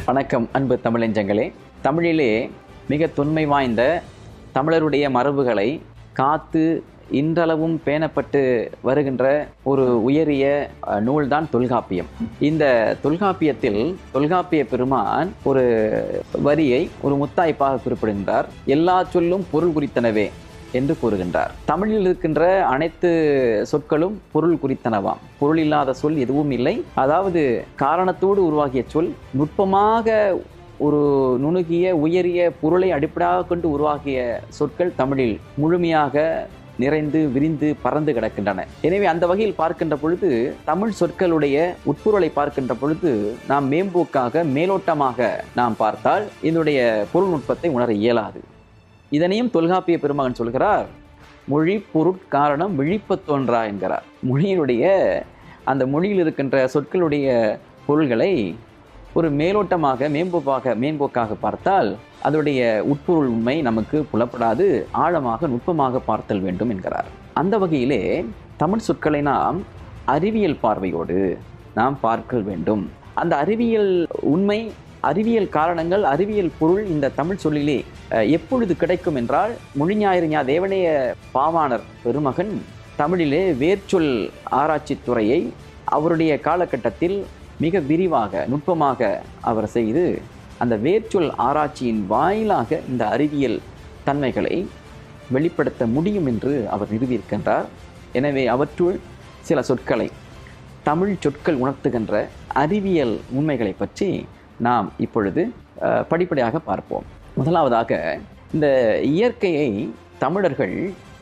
வணக்கம் அன்பு தமிழஞ்சங்களே தமிழிலே மிக தொன்மை வாய்ந்த தமிழருடைய மரபுகளை காத்து இன்றளவும் பேணப்பட்டு வருகின்ற ஒரு உயரிய அஹ், நூல்தான் தொல்காப்பியம் இந்த தொல்காப்பியத்தில் தொல்காப்பிய பெருமான் ஒரு வரியை ஒரு முத்தாய்ப்பாக குறிப்பிடுகின்றார் எல்லா சொல்லும் பொருள் குறித்தனவே என்று கூறுகின்றார் தமிழில் இருக்கின்ற அனைத்து சொற்களும் பொருள் குறித்தனவாம் பொருள் இல்லாத சொல் எதுவும் இல்லை அதாவது காரணத்தோடு உருவாகிய சொல் நுட்பமாக ஒரு நுணுகிய உயரிய பொருளை அடிப்படையாக கொண்டு உருவாகிய சொற்கள் தமிழில் முழுமையாக நிறைந்து விரிந்து பறந்து கிடக்கின்றன எனவே அந்த வகையில் பார்க்கின்ற பொழுது தமிழ் சொற்களுடைய உட்பொருளை பார்க்கின்ற பொழுது நாம் மேம்போக்காக மேலோட்டமாக நாம் பார்த்தால் இதனுடைய பொருள் நுட்பத்தை உணர இயலாது இதனையும் தொல்காப்பிய பெருமகன் சொல்கிறார் மொழி பொருட்காரணம் விழிப்பத் தோன்றா என்கிறார் மொழியினுடைய அந்த மொழியில் இருக்கின்ற சொற்களுடைய பொருள்களை ஒரு மேலோட்டமாக மேம்போக்காக மேம்போக்காக பார்த்தால் அதனுடைய உட்பொருள் உண்மை நமக்கு புலப்படாது ஆழமாக நுட்பமாக பார்த்தல் வேண்டும் என்கிறார் அந்த வகையிலே தமிழ் சொற்களை நாம் அறிவியல் பார்வையோடு நாம் பார்க்க வேண்டும் அந்த அறிவியல் உண்மை அறிவியல் காரணங்கள் அறிவியல் பொருள் இந்த தமிழ் சொல்லிலே அஹ், எப்பொழுது கிடைக்கும் என்றால் மொழிஞாயிறு ஞா தேவனைய பாவாணர் பெருமகன் தமிழிலே வேர்ச்சொல் ஆராய்ச்சித் துறையை அவருடைய காலகட்டத்தில் மிக விரிவாக நுட்பமாக அவர் செய்து அந்த வேர்ச்சொல் ஆராய்ச்சியின் வாயிலாக இந்த அறிவியல் தன்மைகளை வெளிப்படுத்த முடியும் என்று அவர் நிறுவியிருக்கின்றார் எனவே அவற்றுள் சில சொற்களை தமிழ் சொற்கள் உணர்த்துகின்ற அறிவியல் உண்மைகளை பற்றி நாம் இப்பொழுது அஹ், படிப்படியாக பார்ப்போம் முதலாவதாக இந்த இயற்கையை தமிழர்கள்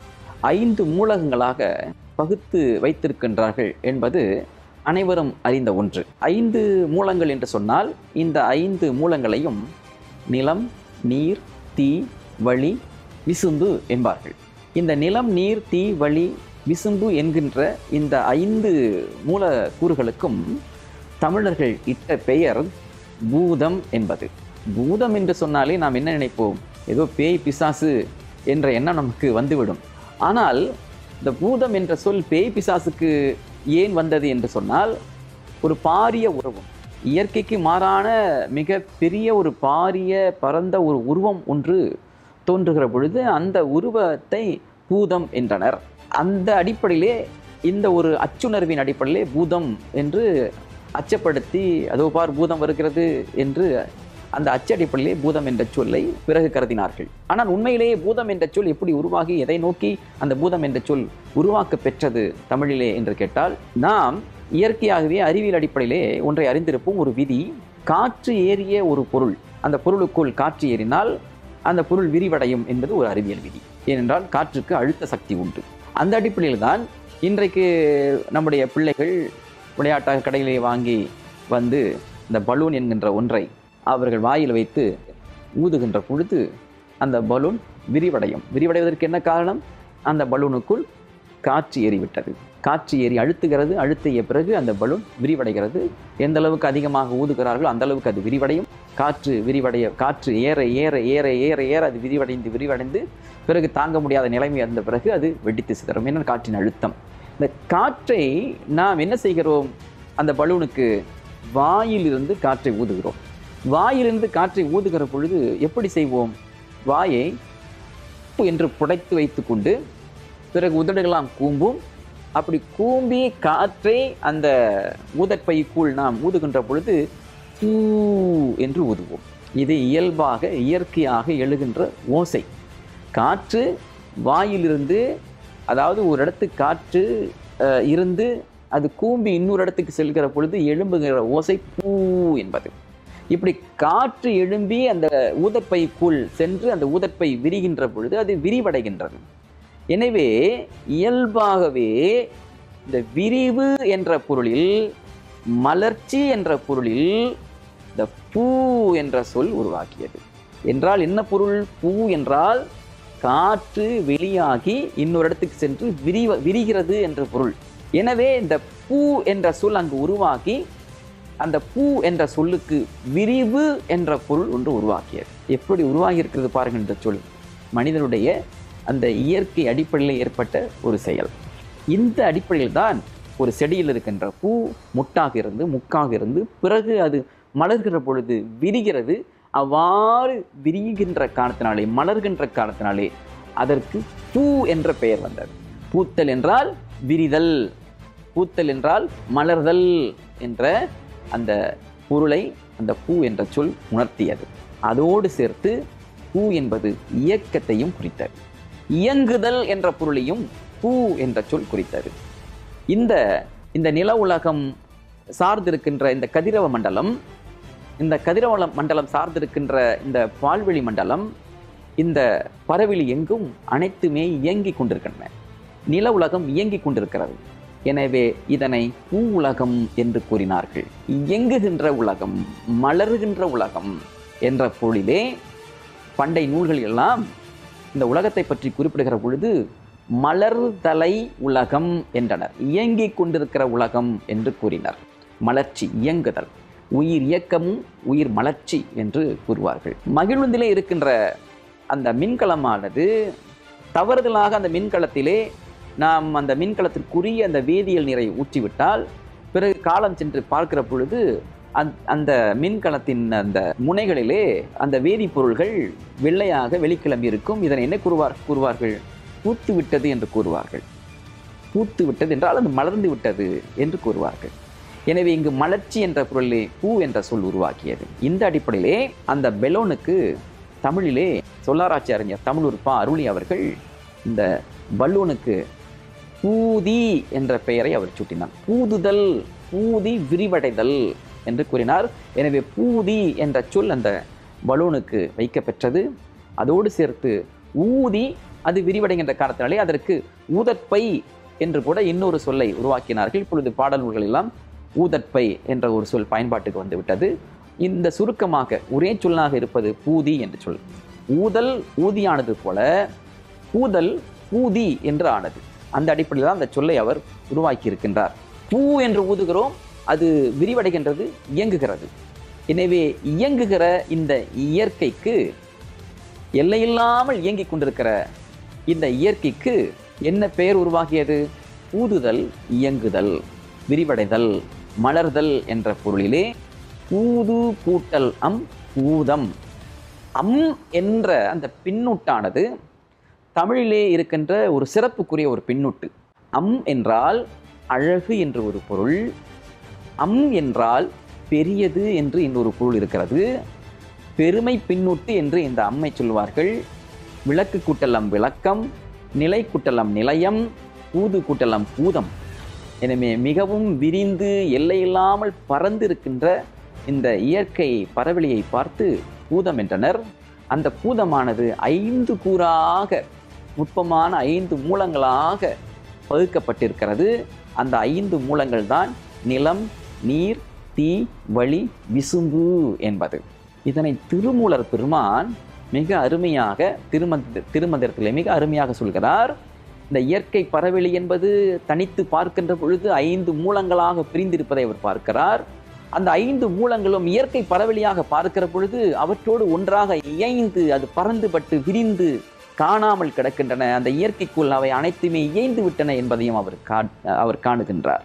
ஐந்து மூலகங்களாக பகுத்து வைத்திருக்கின்றார்கள் என்பது அனைவரும் அறிந்த ஒன்று ஐந்து மூலங்கள் என்று சொன்னால் இந்த ஐந்து மூலங்களையும் நிலம் நீர் தீ வழி விசும்பு என்பார்கள் இந்த நிலம் நீர் தீ வழி விசும்பு என்கின்ற இந்த ஐந்து மூலக்கூறுகளுக்கும் தமிழர்கள் இட்ட பெயர் பூதம் என்பது பூதம் என்று சொன்னாலே நாம் என்ன நினைப்போம் ஏதோ பேய் பிசாசு என்ற எண்ணம் நமக்கு வந்துவிடும் ஆனால் இந்த பூதம் என்ற சொல் பேய் பிசாசுக்கு ஏன் வந்தது என்று சொன்னால் ஒரு பாரிய உருவம் இயற்கைக்கு மாறான மிக பெரிய ஒரு பாரிய பரந்த ஒரு உருவம் ஒன்று தோன்றுகிற பொழுது அந்த உருவத்தை பூதம் என்றனர் அந்த அடிப்படையிலே இந்த ஒரு அச்சுணர்வின் அடிப்படையிலே பூதம் என்று அச்சப்படுத்தி அதோ பார் பூதம் வருகிறது என்று அந்த அச்சடிப்படையிலே பூதம் என்ற சொல்லை பிறகு கருதினார்கள் ஆனால் உண்மையிலேயே பூதம் என்ற சொல் எப்படி உருவாகி எதை நோக்கி அந்த பூதம் என்ற சொல் உருவாக்க பெற்றது தமிழிலே என்று கேட்டால் நாம் இயற்கையாகவே அறிவியல் அடிப்படையிலே ஒன்றை அறிந்திருப்போம் ஒரு விதி காற்று ஏறிய ஒரு பொருள் அந்த பொருளுக்குள் காற்று ஏறினால் அந்த பொருள் விரிவடையும் என்பது ஒரு அறிவியல் விதி ஏனென்றால் காற்றுக்கு அழுத்த சக்தி உண்டு அந்த அடிப்படையில் தான் இன்றைக்கு நம்முடைய பிள்ளைகள் விளையாட்டாக கடையிலே வாங்கி வந்து இந்த பலூன் என்கின்ற ஒன்றை அவர்கள் வாயில் வைத்து ஊதுகின்ற பொழுது அந்த பலூன் விரிவடையும் விரிவடைவதற்கு என்ன காரணம் அந்த பலூனுக்குள் காற்று ஏறிவிட்டது காற்று ஏறி அழுத்துகிறது அழுத்திய பிறகு அந்த பலூன் விரிவடைகிறது எந்த அளவுக்கு அதிகமாக ஊதுகிறார்களோ அந்த அளவுக்கு அது விரிவடையும் காற்று விரிவடைய காற்று ஏற ஏற ஏற ஏற ஏற அது விரிவடைந்து விரிவடைந்து பிறகு தாங்க முடியாத நிலைமை வந்த பிறகு அது வெடித்து சிதறும் என்ன காற்றின் அழுத்தம் இந்த காற்றை நாம் என்ன செய்கிறோம் அந்த பலூனுக்கு வாயிலிருந்து காற்றை ஊதுகிறோம் வாயிலிருந்து காற்றை ஊதுகிற பொழுது எப்படி செய்வோம் வாயை உப்பு என்று புடைத்து வைத்துக்கொண்டு பிறகு உதடுகளாம் கூம்பும் அப்படி கூம்பி காற்றை அந்த ஊதற்பைக்குள் நாம் ஊதுகின்ற பொழுது பூ என்று ஊதுவோம் இது இயல்பாக இயற்கையாக எழுகின்ற ஓசை காற்று வாயிலிருந்து அதாவது ஒரு இடத்துக்கு காற்று அஹ், இருந்து அது கூம்பி இன்னொரு இடத்துக்கு செல்கிற பொழுது எழும்புகிற ஓசை பூ என்பது இப்படி காற்று எழும்பி அந்த ஊதற்பைக்குள் சென்று அந்த ஊதற்பை விரிகின்ற பொழுது அது விரிவடைகின்றது எனவே இயல்பாகவே இந்த விரிவு என்ற பொருளில் மலர்ச்சி என்ற பொருளில் இந்த பூ என்ற சொல் உருவாக்கியது என்றால் என்ன பொருள் பூ என்றால் காற்று வெளியாகி இன்னொரு இடத்துக்கு சென்று விரிவ விரிகிறது என்ற பொருள் எனவே இந்த பூ என்ற சொல் அங்கு உருவாக்கி அந்த பூ என்ற சொல்லுக்கு விரிவு என்ற பொருள் ஒன்று உருவாக்கியது எப்படி உருவாகி இருக்கிறது பாருங்கள் இந்த சொல் மனிதனுடைய அந்த இயற்கை அடிப்படையில் ஏற்பட்ட ஒரு செயல் இந்த அடிப்படையில் தான் ஒரு செடியில் இருக்கின்ற பூ முட்டாக இருந்து முக்காக இருந்து பிறகு அது மலர்கிற பொழுது விரிகிறது அவ்வாறு விரிகின்ற காரணத்தினாலே மலர்கின்ற காரணத்தினாலே அதற்கு பூ என்ற பெயர் வந்தது பூத்தல் என்றால் விரிதல் பூத்தல் என்றால் மலர்தல் என்ற அந்த பொருளை அந்த பூ என்ற சொல் உணர்த்தியது அதோடு சேர்த்து பூ என்பது இயக்கத்தையும் குறித்தது இயங்குதல் என்ற பொருளையும் பூ என்ற சொல் குறித்தது இந்த இந்த நில உலகம் சார்ந்திருக்கின்ற இந்த கதிரவ மண்டலம் இந்த கதிரவ மண்டலம் சார்ந்திருக்கின்ற இந்த பால்வெளி மண்டலம் இந்த பரவெளி எங்கும் அனைத்துமே இயங்கிக் கொண்டிருக்கின்றன நில உலகம் இயங்கிக் கொண்டிருக்கிறது எனவே இதனை பூ உலகம் என்று கூறினார்கள் இயங்குகின்ற உலகம் மலர்கின்ற உலகம் என்ற பொருளிலே பண்டை நூல்கள் எல்லாம் இந்த உலகத்தை பற்றி குறிப்பிடுகிற பொழுது மலர்தலை உலகம் என்றனர் இயங்கிக் கொண்டிருக்கிற உலகம் என்று கூறினர் மலர்ச்சி இயங்குதல் உயிர் இயக்கமும் உயிர் மலர்ச்சி என்று கூறுவார்கள் மகிழ்வந்திலே இருக்கின்ற அந்த மின்கலமானது தவறுதலாக அந்த மின்கலத்திலே நாம் அந்த மின்கலத்திற்குரிய அந்த வேதியியல் நீரை ஊற்றிவிட்டால் பிறகு காலம் சென்று பார்க்கிற பொழுது அந்த அந்த மின்கலத்தின் அந்த முனைகளிலே அந்த வேதிப்பொருள்கள் வெள்ளையாக வெளிக்கிளம்பி இருக்கும் இதனை என்ன கூறுவார் கூறுவார்கள் பூத்து விட்டது என்று கூறுவார்கள் பூத்து விட்டது என்றால் அது மலர்ந்து விட்டது என்று கூறுவார்கள் எனவே இங்கு மலர்ச்சி என்ற பொருளிலே பூ என்ற சொல் உருவாக்கியது இந்த அடிப்படையிலே அந்த பெலோனுக்கு தமிழிலே சொல்லாராய்ச்சி அறிஞர் தமிழூர் பா அருளி அவர்கள் இந்த பலூனுக்கு பூதி என்ற பெயரை அவர் சூட்டினார் பூதுதல் பூதி விரிவடைதல் என்று கூறினார் எனவே பூதி என்ற சொல் அந்த பலூனுக்கு வைக்கப்பெற்றது அதோடு சேர்த்து ஊதி அது விரிவடைகின்ற காரணத்தினாலே அதற்கு ஊதற்பை என்று கூட இன்னொரு சொல்லை உருவாக்கினார்கள் இப்பொழுது பாடல் நூல்கள் எல்லாம் ஊதற்பை என்ற ஒரு சொல் பயன்பாட்டுக்கு வந்து விட்டது இந்த சுருக்கமாக ஒரே சொல்லாக இருப்பது பூதி என்று சொல் ஊதல் ஊதியானது போல பூதல் பூதி என்று ஆனது அந்த அடிப்படையில் தான் அந்த சொல்லை அவர் உருவாக்கி இருக்கின்றார் பூ என்று ஊதுகிறோம் அது விரிவடைகின்றது இயங்குகிறது எனவே இயங்குகிற இந்த இயற்கைக்கு எல்லையில்லாமல் இயங்கிக் கொண்டிருக்கிற இந்த இயற்கைக்கு என்ன பெயர் உருவாகியது பூதுதல் இயங்குதல் விரிவடைதல் மலர்தல் என்ற பொருளிலே பூது கூட்டல் அம் பூதம் அம் என்ற அந்த பின்னூட்டானது தமிழிலே இருக்கின்ற ஒரு சிறப்புக்குரிய ஒரு பின்னூட்டு அம் என்றால் அழகு என்று ஒரு பொருள் அம் என்றால் பெரியது என்று இன்னொரு பொருள் இருக்கிறது பெருமை பின்னூட்டு என்று இந்த அம்மை சொல்வார்கள் விளக்கு கூட்டலம் விளக்கம் நிலை கூட்டலம் நிலையம் பூது கூட்டலம் பூதம் எனவே மிகவும் விரிந்து எல்லையில்லாமல் பறந்திருக்கின்ற இந்த இயற்கை பரவெளியை பார்த்து பூதம் என்றனர் அந்த பூதமானது ஐந்து கூறாக நுட்பமான ஐந்து மூலங்களாக பகுக்கப்பட்டிருக்கிறது அந்த ஐந்து மூலங்கள் தான் நிலம் நீர் தீ வழி விசும்பு என்பது இதனை திருமூலர் பெருமான் மிக அருமையாக திருமந்த திருமந்திரத்திலே மிக அருமையாக சொல்கிறார் இந்த இயற்கை பரவெளி என்பது தனித்து பார்க்கின்ற பொழுது ஐந்து மூலங்களாக பிரிந்திருப்பதை அவர் பார்க்கிறார் அந்த ஐந்து மூலங்களும் இயற்கை பரவெளியாக பார்க்கிற பொழுது அவற்றோடு ஒன்றாக இயைந்து அது பறந்துபட்டு விரிந்து காணாமல் கிடக்கின்றன அந்த இயற்கைக்குள் அவை அனைத்துமே இயைந்து விட்டன என்பதையும் அவர் கா அவர் காணுகின்றார்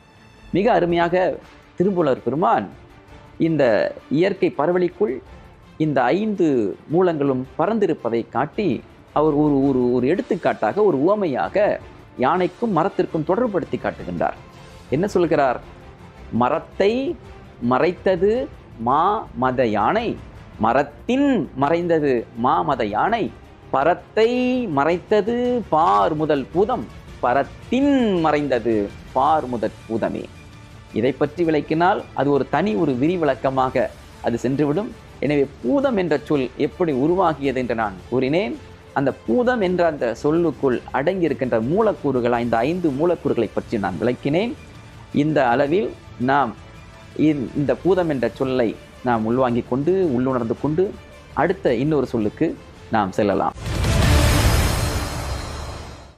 மிக அருமையாக திருமூலர் பெருமான் இந்த இயற்கை பரவலிக்குள் இந்த ஐந்து மூலங்களும் பறந்திருப்பதை காட்டி அவர் ஒரு ஒரு ஒரு எடுத்துக்காட்டாக ஒரு உவமையாக யானைக்கும் மரத்திற்கும் தொடர்புபடுத்தி காட்டுகின்றார் என்ன சொல்கிறார் மரத்தை மறைத்தது மா மத யானை மரத்தின் மறைந்தது மா மத யானை பரத்தை மறைத்தது பார் முதல் பூதம் பரத்தின் மறைந்தது பார் முதற் பூதமே இதை பற்றி விளக்கினால் அது ஒரு தனி ஒரு விரிவிளக்கமாக அது சென்றுவிடும் எனவே பூதம் என்ற சொல் எப்படி உருவாகியது என்று நான் கூறினேன் அந்த பூதம் என்ற அந்த சொல்லுக்குள் அடங்கியிருக்கின்ற மூலக்கூறுகள் இந்த ஐந்து மூலக்கூறுகளை பற்றி நான் விளக்கினேன் இந்த அளவில் நாம் இந்த- இந்த பூதம் என்ற சொல்லை நாம் உள்வாங்கிக் கொண்டு உள்ளுணர்ந்து கொண்டு அடுத்த இன்னொரு சொல்லுக்கு நாம் செல்லலாம்